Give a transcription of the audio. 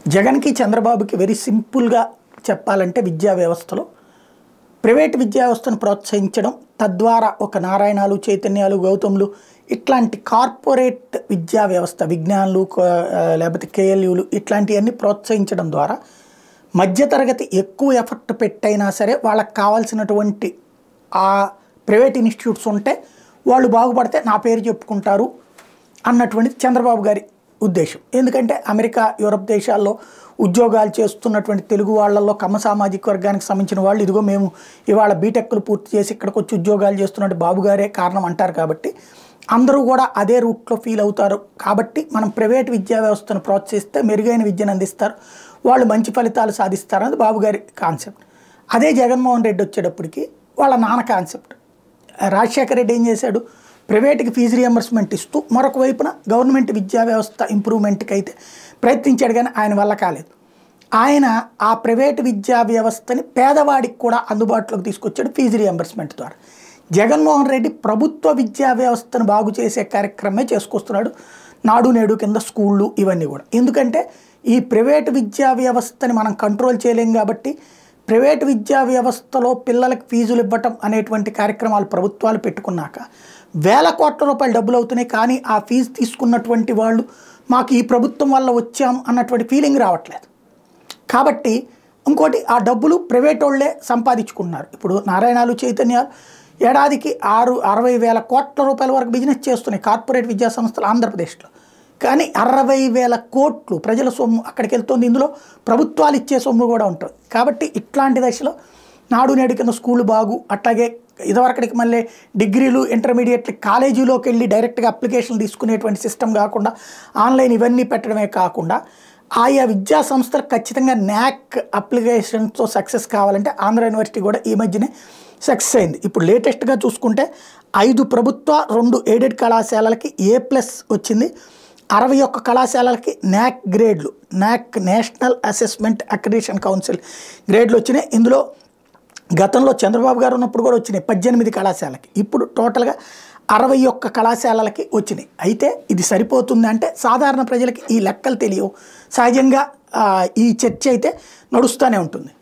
జగన్కి చంద్రబాబుకి వెరీ సింపుల్గా చెప్పాలంటే విద్యా వ్యవస్థలో ప్రైవేట్ విద్యా వ్యవస్థను ప్రోత్సహించడం తద్వారా ఒక నారాయణాలు చైతన్యాలు గౌతములు ఇట్లాంటి కార్పొరేట్ విద్యా వ్యవస్థ విజ్ఞానులు కో- ఆ, లేకపోతే కేఎల్యూలు ఇట్లాంటివన్నీ ప్రోత్సహించడం ద్వారా మధ్యతరగతి ఎక్కువ ఎఫర్ట్ పెట్టైనా సరే వాళ్ళకి కావాల్సినటువంటి ఆ ప్రైవేట్ ఇన్స్టిట్యూట్స్ ఉంటే వాళ్ళు బాగుపడితే నా పేరు చెప్పుకుంటారు అన్నటువంటిది చంద్రబాబు గారి ఉద్దేశం ఎందుకంటే అమెరికా యూరప్ దేశాల్లో ఉద్యోగాలు చేస్తున్నటువంటి తెలుగు వాళ్ళల్లో కమ్మ సామాజిక వర్గానికి సంబంధించిన వాళ్ళు ఇదిగో మేము ఇవాళ బీటెక్లు పూర్తి చేసి ఇక్కడికి వచ్చి ఉద్యోగాలు చేస్తున్నట్టు బాబు గారే కారణం అంటారు కాబట్టి అందరూ కూడా అదే రూట్లో ఫీల్ అవుతారు కాబట్టి మనం ప్రైవేట్ విద్యా వ్యవస్థను ప్రోత్సహిస్తే మెరుగైన విద్యను అందిస్తారు వాళ్ళు మంచి ఫలితాలు సాధిస్తారు అనేది బాబు గారి కాన్సెప్ట్ అదే జగన్మోహన్ రెడ్డి వచ్చేటప్పటికి వాళ్ళ నాన్న కాన్సెప్ట్ రాజశేఖర రెడ్డి ఏం చేశాడు ప్రైవేట్కి ఫీజు రియంబర్స్మెంట్ ఇస్తూ మరొక వైపున గవర్నమెంట్ విద్యా వ్యవస్థ ఇంప్రూవ్మెంట్కి అయితే ప్రయత్నించాడు కానీ ఆయన వల్ల కాలేదు ఆయన ఆ ప్రైవేట్ విద్యా వ్యవస్థని పేదవాడికి కూడా అందుబాటులోకి తీసుకొచ్చాడు ఫీజు రియంబర్స్మెంట్ ద్వారా జగన్మోహన్ రెడ్డి ప్రభుత్వ విద్యా వ్యవస్థను బాగు చేసే కార్యక్రమమే చేసుకొస్తున్నాడు నాడు నేడు కింద స్కూళ్ళు ఇవన్నీ కూడా ఎందుకంటే ఈ ప్రైవేట్ విద్యా వ్యవస్థని మనం కంట్రోల్ చేయలేం కాబట్టి ప్రైవేట్ విద్యా వ్యవస్థలో పిల్లలకు ఫీజులు ఇవ్వటం అనేటువంటి కార్యక్రమాలు ప్రభుత్వాలు పెట్టుకున్నాక వేల కోట్ల రూపాయలు డబ్బులు అవుతున్నాయి కానీ ఆ ఫీజు తీసుకున్నటువంటి వాళ్ళు మాకు ఈ ప్రభుత్వం వల్ల వచ్చాం అన్నటువంటి ఫీలింగ్ రావట్లేదు కాబట్టి ఇంకోటి ఆ డబ్బులు ప్రైవేట్ వాళ్ళే సంపాదించుకుంటున్నారు ఇప్పుడు నారాయణాలు చైతన్యాలు ఏడాదికి ఆరు అరవై వేల కోట్ల రూపాయల వరకు బిజినెస్ చేస్తున్నాయి కార్పొరేట్ విద్యా సంస్థలు ఆంధ్రప్రదేశ్లో కానీ అరవై వేల కోట్లు ప్రజల సొమ్ము అక్కడికి వెళ్తుంది ఇందులో ప్రభుత్వాలు ఇచ్చే సొమ్ము కూడా ఉంటుంది కాబట్టి ఇట్లాంటి దశలో నాడు నేడు కింద స్కూల్ బాగు అట్లాగే ఇదివరకటికి మళ్ళీ డిగ్రీలు ఇంటర్మీడియట్లు కాలేజీలోకి వెళ్ళి డైరెక్ట్గా అప్లికేషన్లు తీసుకునేటువంటి సిస్టమ్ కాకుండా ఆన్లైన్ ఇవన్నీ పెట్టడమే కాకుండా ఆయా విద్యా సంస్థలు ఖచ్చితంగా న్యాక్ అప్లికేషన్తో సక్సెస్ కావాలంటే ఆంధ్ర యూనివర్సిటీ కూడా ఈ మధ్యనే సక్సెస్ అయింది ఇప్పుడు లేటెస్ట్గా చూసుకుంటే ఐదు ప్రభుత్వ రెండు ఎయిడెడ్ కళాశాలలకి ఏ ప్లస్ వచ్చింది అరవై ఒక్క కళాశాలలకి న్యాక్ గ్రేడ్లు NAAC national assessment accreditation council గ్రేడ్లు వచ్చినాయి ఇందులో గతంలో చంద్రబాబు గారు ఉన్నప్పుడు కూడా వచ్చినాయి పద్దెనిమిది కళాశాలకి ఇప్పుడు టోటల్గా అరవై ఒక్క కళాశాలలకి వచ్చినాయి అయితే ఇది సరిపోతుంది అంటే సాధారణ ప్రజలకి ఈ లెక్కలు తెలియవు సహజంగా ఆ, ఈ చర్చ అయితే నడుస్తూనే ఉంటుంది